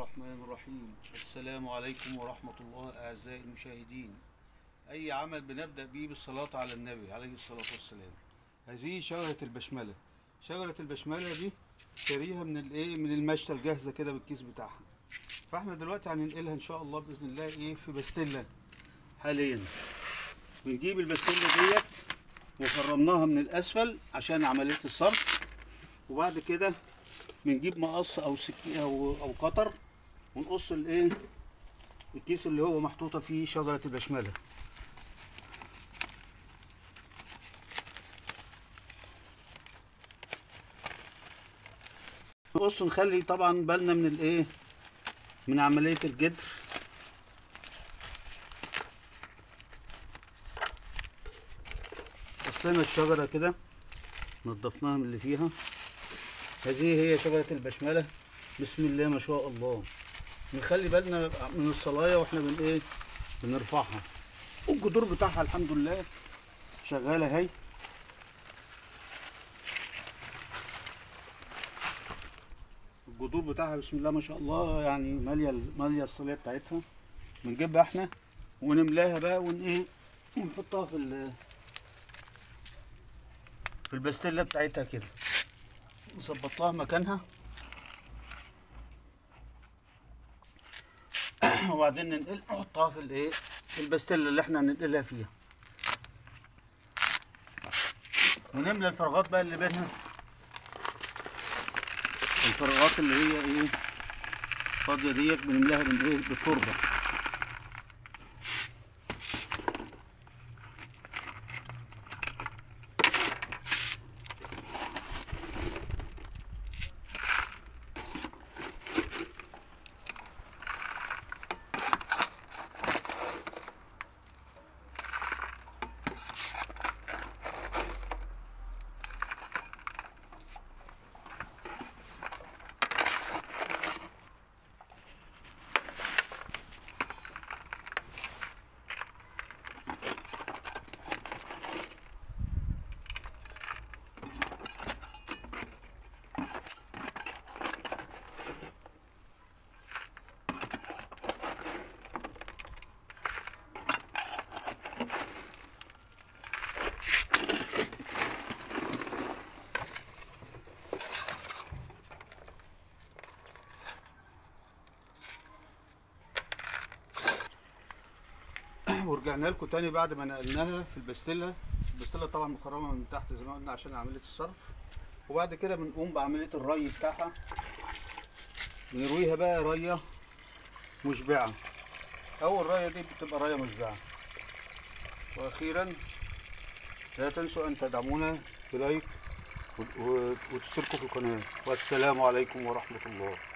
الرحمن الرحيم السلام عليكم ورحمة الله أعزائي المشاهدين أي عمل بنبدأ به بالصلاة على النبي عليه الصلاة والسلام هذه شجرة البشملة شجرة البشملة دي شاريها من الايه من المشتى الجاهزة كده بالكيس بتاعها فاحنا دلوقتي هننقلها ان شاء الله بإذن الله ايه في بستلة حاليا بنجيب البستلة ديت وخرمناها من الأسفل عشان عملية الصرف وبعد كده بنجيب مقص او سكينه او او قطر ونقص الايه الكيس اللي هو محطوطه فيه شجره البشمله نقص نخلي طبعا بالنا من الايه من عمليه الجدر قصينا الشجره كده نضفناها من اللي فيها هذه هي شجرة البشملة بسم الله ما شاء الله نخلي بالنا من الصلاية واحنا بن ايه بنرفعها والجذور بتاعها الحمد لله شغالة اهي الجذور بتاعها بسم الله ما شاء الله يعني مالية مالية الصلية بتاعتها بنجيبها احنا ونملاها بقى ون ايه ونحطها في ال- في البستلة بتاعتها كده نظبط لها مكانها وبعدين ننقل نحطها في الايه في البستله اللي احنا هننقلها فيها ونملى الفراغات بقى اللي بينها الفراغات اللي هي ايه فاضيه ديت بنملاها بالايه بالتربه ورجعنا لكم تاني بعد ما نقلناها في البستله البستله طبعا مخرمه من تحت زي ما قلنا عشان عمليه الصرف وبعد كده بنقوم بعمليه الري بتاعها بنرويها بقى ريه مشبعه اول ريه دي بتبقى ريه مشبعه واخيرا لا تنسوا ان تدعمونا بلايك وت- وتشتركوا في القناه والسلام عليكم ورحمه الله